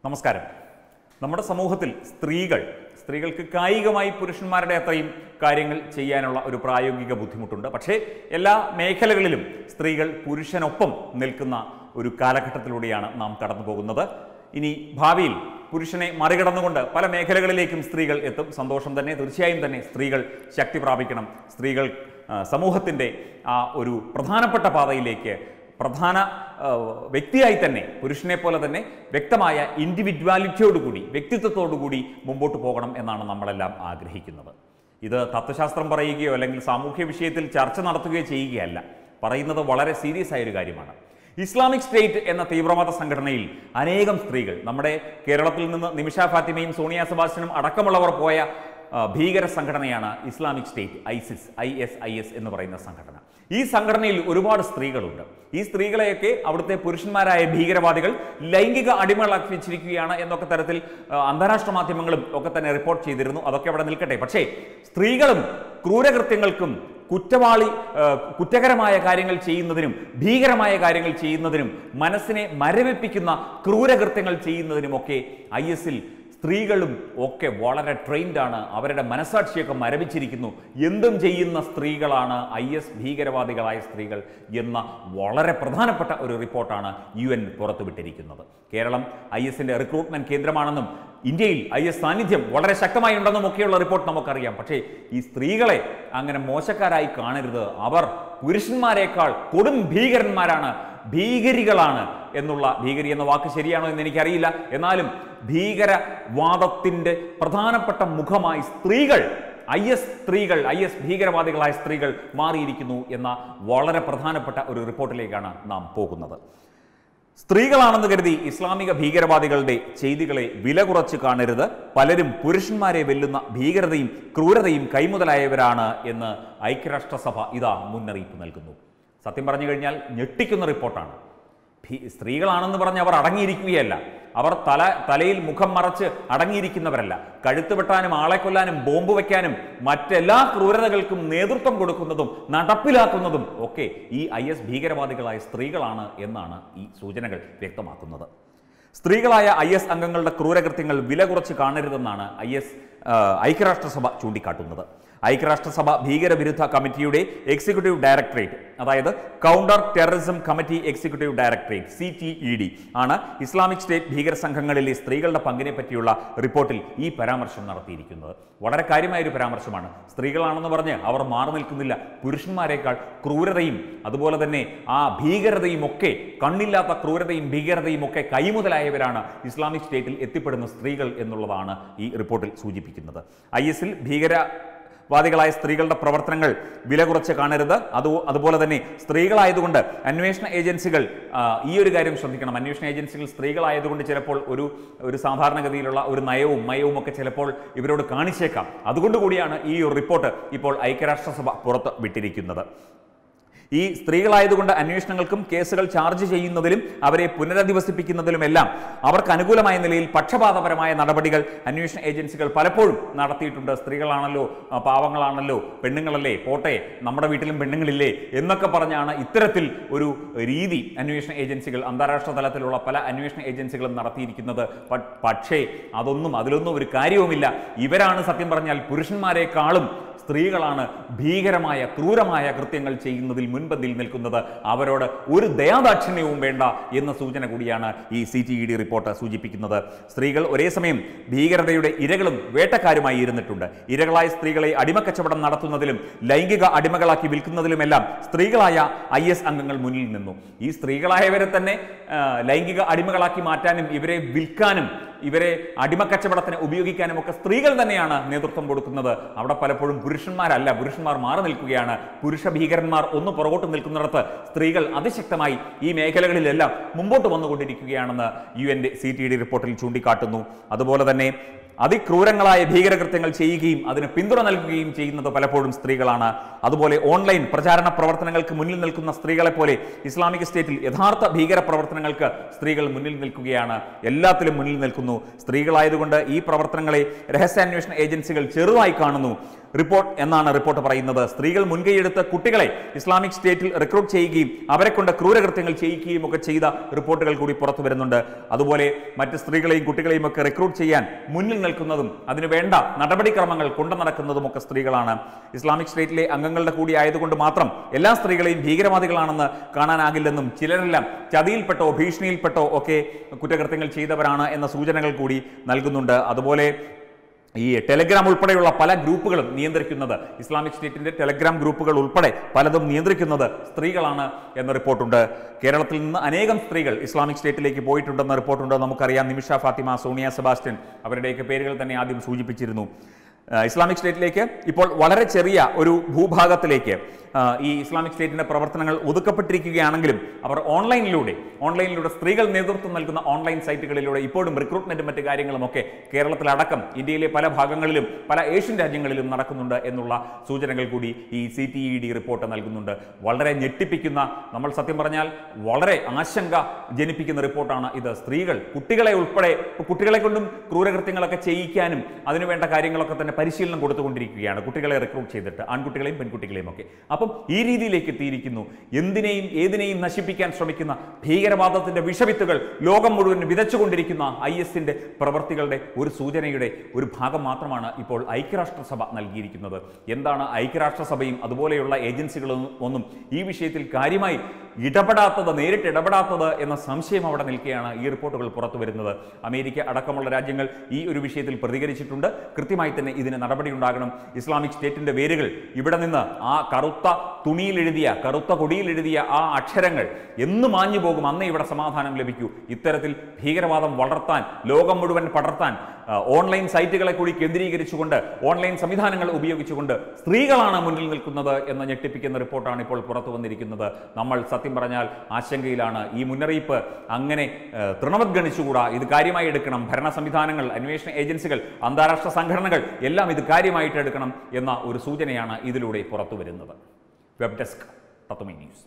നമസ്കാരം നമ്മുടെ സമൂഹത്തിൽ സ്ത്രീകൾ സ്ത്രീകൾക്ക് കായികമായി പുരുഷന്മാരുടെ അത്രയും കാര്യങ്ങൾ ചെയ്യാനുള്ള ഒരു പ്രായോഗിക ബുദ്ധിമുട്ടുണ്ട് പക്ഷേ എല്ലാ മേഖലകളിലും സ്ത്രീകൾ പുരുഷനൊപ്പം നിൽക്കുന്ന ഒരു കാലഘട്ടത്തിലൂടെയാണ് നാം കടന്നു പോകുന്നത് ഇനി ഭാവിയിൽ പുരുഷനെ മറികടന്നുകൊണ്ട് പല മേഖലകളിലേക്കും സ്ത്രീകൾ എത്തും സന്തോഷം തന്നെ തീർച്ചയായും തന്നെ സ്ത്രീകൾ ശക്തി പ്രാപിക്കണം സ്ത്രീകൾ ആ, സമൂഹത്തിൻ്റെ ആ ഒരു പ്രധാനപ്പെട്ട പാതയിലേക്ക് പ്രധാന ആ, വ്യക്തിയായി തന്നെ പുരുഷനെ പോലെ തന്നെ വ്യക്തമായ ഇൻഡിവിജ്വാലിറ്റിയോടുകൂടി വ്യക്തിത്വത്തോടുകൂടി മുമ്പോട്ട് പോകണം എന്നാണ് നമ്മളെല്ലാം ആഗ്രഹിക്കുന്നത് ഇത് തത്വശാസ്ത്രം പറയുകയോ അല്ലെങ്കിൽ സാമൂഹ്യ വിഷയത്തിൽ ചർച്ച നടത്തുകയോ ചെയ്യുകയല്ല പറയുന്നത് വളരെ സീരിയസ് ആയ ഒരു കാര്യമാണ് ഇസ്ലാമിക് സ്റ്റേറ്റ് എന്ന തീവ്രവാദ സംഘടനയിൽ അനേകം സ്ത്രീകൾ നമ്മുടെ കേരളത്തിൽ നിന്ന് നിമിഷ ഫാത്തിമയും സോണിയ സെബാസ്റ്റ്യനും അടക്കമുള്ളവർ പോയ ആ, ഭീകര സംഘടനയാണ് Islamic State ISIS I S I S എന്ന് പറയുന്ന സംഘടന ഈ സംഘടനയിൽ ഒരുപാട് സ്ത്രീകളുണ്ട് ഈ സ്ത്രീകളെയൊക്കെ അവിടുത്തെ പുരുഷന്മാരായ ഭീകരവാദികൾ ലൈംഗിക അടിമകളാക്കി വെച്ചിരിക്കുകയാണ് എന്നൊക്കെ തരത്തിൽ ആ, അന്താരാഷ്ട്ര മാധ്യമങ്ങളും ഒക്കെ തന്നെ റിപ്പോർട്ട് ചെയ്തിരുന്നു അതൊക്കെ അവിടെ നിൽക്കട്ടെ പക്ഷേ സ്ത്രീകളും ക്രൂരകൃത്യങ്ങൾക്കും കുറ്റവാളി ആ, കുറ്റകരമായ കാര്യങ്ങൾ ചെയ്യുന്നതിനും ഭീകരമായ കാര്യങ്ങൾ ചെയ്യുന്നതിനും മനസ്സിനെ മരവിപ്പിക്കുന്ന ക്രൂരകൃത്യങ്ങൾ ചെയ്യുന്നതിനുമൊക്കെ ഐ എസിൽ സ്ത്രീകളും ഒക്കെ വളരെ ട്രെയിൻഡ് ആണ് അവരുടെ മനസാക്ഷിയൊക്കെ മരവിച്ചിരിക്കുന്നു എന്തും ചെയ്യുന്ന സ്ത്രീകളാണ് ഐ എസ് ഭീകരവാദികളായ സ്ത്രീകൾ എന്ന വളരെ പ്രധാനപ്പെട്ട ഒരു റിപ്പോർട്ടാണ് യു എൻ പുറത്തുവിട്ടിരിക്കുന്നത് കേരളം ഐ എസിന്റെ റിക്രൂട്ട്മെന്റ് കേന്ദ്രമാണെന്നും ഇന്ത്യയിൽ ഐ എസ് സാന്നിധ്യം വളരെ ശക്തമായി ഉണ്ടെന്നും ഒക്കെയുള്ള റിപ്പോർട്ട് നമുക്കറിയാം പക്ഷേ ഈ സ്ത്രീകളെ അങ്ങനെ മോശക്കാരായി കാണരുത് അവർ പുരുഷന്മാരെക്കാൾ കൊടും ഭീകരന്മാരാണ് ഭീകരികളാണ് എന്നുള്ള ഭീകരി എന്ന വാക്ക് ശരിയാണോ എന്ന് എനിക്കറിയില്ല എന്നാലും ഭീകരവാദത്തിന്റെ പ്രധാനപ്പെട്ട മുഖമായി സ്ത്രീകൾ ഐ എസ് സ്ത്രീകൾ ഐ എസ് ഭീകരവാദികളായ സ്ത്രീകൾ മാറിയിരിക്കുന്നു എന്ന വളരെ പ്രധാനപ്പെട്ട ഒരു റിപ്പോർട്ടിലേക്കാണ് നാം പോകുന്നത് സ്ത്രീകളാണെന്ന് കരുതി ഇസ്ലാമിക ഭീകരവാദികളുടെ ചെയ്തികളെ വില കുറച്ച് കാണരുത് പലരും പുരുഷന്മാരെ വെല്ലുന്ന ഭീകരതയും ക്രൂരതയും കൈമുതലായവരാണ് എന്ന് ഐക്യരാഷ്ട്രസഭ ഇതാ മുന്നറിയിപ്പ് നൽകുന്നു സത്യം പറഞ്ഞു കഴിഞ്ഞാൽ ഞെട്ടിക്കുന്ന റിപ്പോർട്ടാണ് ഭീ- സ്ത്രീകളാണെന്ന് പറഞ്ഞ് അവർ അടങ്ങിയിരിക്കുകയല്ല അവർ തല തലയിൽ മുഖം മറച്ച് അടങ്ങിയിരിക്കുന്നവരല്ല കഴുത്ത് വെട്ടാനും ആളെ കൊല്ലാനും ബോംബ് വയ്ക്കാനും മറ്റെല്ലാ ക്രൂരതകൾക്കും നേതൃത്വം കൊടുക്കുന്നതും നടപ്പിലാക്കുന്നതും ഒക്കെ ഈ ഐ എസ് ഭീകരവാദികളായ സ്ത്രീകളാണ് എന്നാണ് ഈ സൂചനകൾ വ്യക്തമാക്കുന്നത് സ്ത്രീകളായ ഐ എസ് അംഗങ്ങളുടെ ക്രൂരകൃത്യങ്ങൾ വില കുറച്ച് കാണരുതെന്നാണ് ഐ എസ് ഐക്യരാഷ്ട്രസഭ ചൂണ്ടിക്കാട്ടുന്നത് ഐക്യരാഷ്ട്രസഭ ഭീകരവിരുദ്ധ കമ്മിറ്റിയുടെ എക്സിക്യൂട്ടീവ് ഡയറക്ടറേറ്റ് അതായത് counter terrorism committee executive directorate C T E D ആണ് ഇസ്ലാമിക് സ്റ്റേറ്റ് ഭീകര സംഘങ്ങളിലെ സ്ത്രീകളുടെ പങ്കിനെ പറ്റിയുള്ള റിപ്പോർട്ടിൽ ഈ പരാമർശം നടത്തിയിരിക്കുന്നത് വളരെ കാര്യമായ ഒരു പരാമർശമാണ് സ്ത്രീകളാണെന്ന് പറഞ്ഞ് അവർ മാറി നിൽക്കുന്നില്ല പുരുഷന്മാരെക്കാൾ ക്രൂരതയും അതുപോലെ തന്നെ ആ ഭീകരതയും ഒക്കെ കണ്ണില്ലാത്ത ക്രൂരതയും ഭീകരതയും ഒക്കെ കൈമുതലായവരാണ് ഇസ്ലാമിക് സ്റ്റേറ്റിൽ എത്തിപ്പെടുന്ന സ്ത്രീകൾ എന്നുള്ളതാണ് ഈ റിപ്പോർട്ടിൽ സൂചിപ്പിക്കുന്നത് ഐ എസിൽ ഭീകര വാദികളായ സ്ത്രീകളുടെ പ്രവർത്തനങ്ങൾ വില കുറച്ച് കാണരുത് അത് അതുപോലെ തന്നെ സ്ത്രീകളായതുകൊണ്ട് അന്വേഷണ ഏജൻസികൾ ആ, ഈ ഒരു കാര്യം ശ്രദ്ധിക്കണം അന്വേഷണ ഏജൻസികൾ സ്ത്രീകളായതുകൊണ്ട് ചിലപ്പോൾ ഒരു ഒരു സാധാരണഗതിയിലുള്ള ഒരു നയവും മയവും ഒക്കെ ചിലപ്പോൾ ഇവരോട് കാണിച്ചേക്കാം അതുകൊണ്ട് കൂടിയാണ് ഈ ഒരു റിപ്പോർട്ട് ഇപ്പോൾ ഐക്യരാഷ്ട്രസഭ പുറത്ത് വിട്ടിരിക്കുന്നത് ഈ സ്ത്രീകളായതുകൊണ്ട് അന്വേഷണങ്ങൾക്കും കേസുകൾ ചാർജ് ചെയ്യുന്നതിലും അവരെ പുനരധിവസിപ്പിക്കുന്നതിലുമെല്ലാം അവർക്ക് അനുകൂലമായ നിലയിൽ പക്ഷപാതപരമായ നടപടികൾ അന്വേഷണ ഏജൻസികൾ പലപ്പോഴും നടത്തിയിട്ടുണ്ട് സ്ത്രീകളാണല്ലോ ആ, പാവങ്ങളാണല്ലോ പെണ്ണുങ്ങളല്ലേ പോട്ടെ നമ്മുടെ വീട്ടിലും പെണ്ണുങ്ങളില്ലേ എന്നൊക്കെ പറഞ്ഞാണ് ഇത്തരത്തിൽ ഒരു രീതി അന്വേഷണ ഏജൻസികൾ അന്താരാഷ്ട്ര തലത്തിലുള്ള പല അന്വേഷണ ഏജൻസികളും നടത്തിയിരിക്കുന്നത് പ- പക്ഷേ അതൊന്നും അതിലൊന്നും ഒരു കാര്യവുമില്ല ഇവരാണ് സത്യം പറഞ്ഞാൽ പുരുഷന്മാരെക്കാളും സ്ത്രീകളാണ് ഭീകരമായ ക്രൂരമായ കൃത്യങ്ങൾ ചെയ്യുന്നതിൽ മുൻപന്തിയിൽ നിൽക്കുന്നത് അവരോട് ഒരു ദയാദാക്ഷിണ്യവും വേണ്ട എന്ന സൂചന കൂടിയാണ് ഈ C T E D report സൂചിപ്പിക്കുന്നത് സ്ത്രീകൾ ഒരേ സമയം ഭീകരതയുടെ ഇരകളും വേട്ടക്കാരുമായി ഇരുന്നിട്ടുണ്ട് ഇരകളായ സ്ത്രീകളെ അടിമക്കച്ചവടം നടത്തുന്നതിലും ലൈംഗിക അടിമകളാക്കി വിൽക്കുന്നതിലുമെല്ലാം സ്ത്രീകളായ ഐ എസ് അംഗങ്ങൾ മുന്നിൽ നിന്നു ഈ സ്ത്രീകളായവരെ തന്നെ ആ, ലൈംഗിക അടിമകളാക്കി മാറ്റാനും ഇവരെ വിൽക്കാനും ഇവരെ അടിമക്കച്ചവടത്തിന് ഉപയോഗിക്കാനും ഒക്കെ സ്ത്രീകൾ തന്നെയാണ് നേതൃത്വം കൊടുക്കുന്നത് അവിടെ പലപ്പോഴും പുരുഷന്മാരല്ല പുരുഷന്മാർ മാറി നിൽക്കുകയാണ് പുരുഷ ഭീകരന്മാർ ഒന്ന് പുറകോട്ട് നിൽക്കുന്നിടത്ത് സ്ത്രീകൾ അതിശക്തമായി ഈ മേഖലകളിലെല്ലാം മുമ്പോട്ട് വന്നുകൊണ്ടിരിക്കുകയാണെന്ന് യു എൻ്റെ സി ടി ഡി റിപ്പോർട്ടിൽ ചൂണ്ടിക്കാട്ടുന്നു അതുപോലെ തന്നെ അതിക്രൂരങ്ങളായ ഭീകരകൃത്യങ്ങൾ ചെയ്യുകയും അതിന് പിന്തുണ നൽകുകയും ചെയ്യുന്നത് പലപ്പോഴും സ്ത്രീകളാണ് അതുപോലെ ഓൺലൈൻ പ്രചാരണ പ്രവർത്തനങ്ങൾക്ക് മുന്നിൽ നിൽക്കുന്ന സ്ത്രീകളെ പോലെ ഇസ്ലാമിക് സ്റ്റേറ്റിൽ യഥാർത്ഥ ഭീകര പ്രവർത്തനങ്ങൾക്ക് സ്ത്രീകൾ മുന്നിൽ നിൽക്കുകയാണ് എല്ലാത്തിലും മുന്നിൽ നിൽക്കുന്നു സ്ത്രീകളായതുകൊണ്ട് ഈ പ്രവർത്തനങ്ങളെ രഹസ്യാന്വേഷണ ഏജൻസികൾ ചെറുതായി കാണുന്നു റിപ്പോർട്ട് എന്നാണ് റിപ്പോർട്ട് പറയുന്നത് സ്ത്രീകൾ മുൻകൈയെടുത്ത് കുട്ടികളെ ഇസ്ലാമിക് സ്റ്റേറ്റിൽ റിക്രൂട്ട് ചെയ്യുകയും അവരെ കൊണ്ട് ക്രൂരകൃത്യങ്ങൾ ചെയ്യിക്കുകയും ഒക്കെ ചെയ്ത റിപ്പോർട്ടുകൾ കൂടി പുറത്തു വരുന്നുണ്ട് അതുപോലെ മറ്റ് സ്ത്രീകളെയും കുട്ടികളെയും ഒക്കെ റിക്രൂട്ട് ചെയ്യാൻ മുന്നിൽ നിൽക്കുന്നതും അതിനു വേണ്ട നടപടിക്രമങ്ങൾ കൊണ്ടു നടക്കുന്നതും ഒക്കെ സ്ത്രീകളാണ് ഇസ്ലാമിക് സ്റ്റേറ്റിലെ അംഗങ്ങളുടെ കൂടി ആയതുകൊണ്ട് മാത്രം എല്ലാ സ്ത്രീകളെയും ഭീകരവാദികളാണെന്ന് കാണാനാകില്ലെന്നും ചിലരെല്ലാം ചതിയിൽപ്പെട്ടോ ഭീഷണിയിൽപ്പെട്ടോ ഒക്കെ കുറ്റകൃത്യങ്ങൾ ചെയ്തവരാണ് എന്ന സൂചനകൾ കൂടി നൽകുന്നുണ്ട് അതുപോലെ ഈ ടെലഗ്രാം ഉൾപ്പെടെയുള്ള പല ഗ്രൂപ്പുകളും നിയന്ത്രിക്കുന്നത് ഇസ്ലാമിക് സ്റ്റേറ്റിന്റെ ടെലഗ്രാം ഗ്രൂപ്പുകൾ ഉൾപ്പെടെ പലതും നിയന്ത്രിക്കുന്നത് സ്ത്രീകളാണ് എന്ന റിപ്പോർട്ടുണ്ട് കേരളത്തിൽ നിന്ന് അനേകം സ്ത്രീകൾ ഇസ്ലാമിക് സ്റ്റേറ്റിലേക്ക് പോയിട്ടുണ്ടെന്ന റിപ്പോർട്ടുണ്ട് നമുക്കറിയാം നിമിഷ ഫാത്തിമ സോണിയ സെബാസ്റ്റ്യൻ അവരുടെയൊക്കെ പേരുകൾ തന്നെ ആദ്യം സൂചിപ്പിച്ചിരുന്നു ആ, ഇസ്ലാമിക് സ്റ്റേറ്റിലേക്ക് ഇപ്പോൾ വളരെ ചെറിയ ഒരു ഭൂഭാഗത്തിലേക്ക് ആ, ഈ ഇസ്ലാമിക് സ്റ്റേറ്റിന്റെ പ്രവർത്തനങ്ങൾ ഒതുക്കപ്പെട്ടിരിക്കുകയാണെങ്കിലും അവർ ഓൺലൈനിലൂടെ ഓൺലൈനിലൂടെ സ്ത്രീകൾ നേതൃത്വം നൽകുന്ന ഓൺലൈൻ സൈറ്റുകളിലൂടെ ഇപ്പോഴും റിക്രൂട്ട്മെന്റും മറ്റ് കാര്യങ്ങളുമൊക്കെ കേരളത്തിലടക്കം ഇന്ത്യയിലെ പല ഭാഗങ്ങളിലും പല ഏഷ്യൻ രാജ്യങ്ങളിലും നടക്കുന്നുണ്ട് എന്നുള്ള സൂചനകൾ കൂടി ഈ C T E D report നൽകുന്നുണ്ട് വളരെ ഞെട്ടിപ്പിക്കുന്ന നമ്മൾ സത്യം പറഞ്ഞാൽ വളരെ ആശങ്ക ജനിപ്പിക്കുന്ന റിപ്പോർട്ടാണ് ഇത് സ്ത്രീകൾ കുട്ടികളെ ഉൾപ്പെടെ ഇപ്പൊ കുട്ടികളെ കൊണ്ടും ക്രൂരകൃത്യങ്ങളൊക്കെ ചെയ്യിക്കാനും അതിനുവേണ്ട കാര്യങ്ങളൊക്കെ തന്നെ പരിശീലനം കൊടുത്തുകൊണ്ടിരിക്കുകയാണ് കുട്ടികളെ റിക്രൂട്ട് ചെയ്തിട്ട് ആൺകുട്ടികളെയും പെൺകുട്ടികളെയും ഒക്കെ അപ്പം ഈ രീതിയിലേക്ക് എത്തിയിരിക്കുന്നു എന്തിനേയും ഏതിനേയും നശിപ്പിക്കാൻ ശ്രമിക്കുന്ന ഭീകരവാദത്തിന്റെ വിഷവിത്തുകൾ ലോകം മുഴുവൻ വിതച്ചുകൊണ്ടിരിക്കുന്ന ഐ എസിന്റെ പ്രവർത്തികളുടെ ഒരു സൂചനയുടെ ഒരു ഭാഗം മാത്രമാണ് ഇപ്പോൾ ഐക്യരാഷ്ട്രസഭ നൽകിയിരിക്കുന്നത് എന്താണ് ഐക്യരാഷ്ട്രസഭയും അതുപോലെയുള്ള ഏജൻസികളും ഒന്നും ഈ വിഷയത്തിൽ കാര്യമായി ഇടപെടാത്തത് നേരിട്ട് ഇടപെടാത്തത് എന്ന സംശയം അവിടെ നിൽക്കുകയാണ് ഈ റിപ്പോർട്ടുകൾ പുറത്തു വരുന്നത് അമേരിക്ക അടക്കമുള്ള രാജ്യങ്ങൾ ഈ ഒരു വിഷയത്തിൽ പ്രതികരിച്ചിട്ടുണ്ട് കൃത്യമായി തന്നെ ഇതിന് നടപടി ഉണ്ടാകണം ഇസ്ലാമിക് സ്റ്റേറ്റിന്റെ വേരുകൾ ഇവിടെ നിന്ന് ആ കറുത്ത തുണിയിൽ എഴുതിയ കറുത്ത കൊടിയിൽ എഴുതിയ ആ അക്ഷരങ്ങൾ എന്ന് മാഞ്ഞു പോകും അന്നേ ഇവിടെ സമാധാനം ലഭിക്കൂ ഇത്തരത്തിൽ ഭീകരവാദം വളർത്താൻ ലോകം മുഴുവൻ പടർത്താൻ ആ, ഓൺലൈൻ സൈറ്റുകളെ കൂടി കേന്ദ്രീകരിച്ചുകൊണ്ട് ഓൺലൈൻ സംവിധാനങ്ങൾ ഉപയോഗിച്ചുകൊണ്ട് സ്ത്രീകളാണ് മുന്നിൽ നിൽക്കുന്നത് എന്ന ഞെട്ടിപ്പിക്കുന്ന റിപ്പോർട്ടാണ് ഇപ്പോൾ പുറത്തു വന്നിരിക്കുന്നത് നമ്മൾ സത്യം പറഞ്ഞാൽ ആശങ്കയിലാണ് ഈ മുന്നറിയിപ്പ് അങ്ങനെ ആ, തൃണവത്ഗണിച്ചുകൂടാ ഇത് കാര്യമായി എടുക്കണം ഭരണ സംവിധാനങ്ങൾ അന്വേഷണ ഏജൻസികൾ അന്താരാഷ്ട്ര സംഘടനകൾ എല്ലാം ഇത് കാര്യമായിട്ട് എടുക്കണം എന്ന ഒരു സൂചനയാണ് ഇതിലൂടെ പുറത്തു വരുന്നത് വെബ് ഡെസ്ക് തത്വമി ന്യൂസ്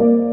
നമസ്കാരം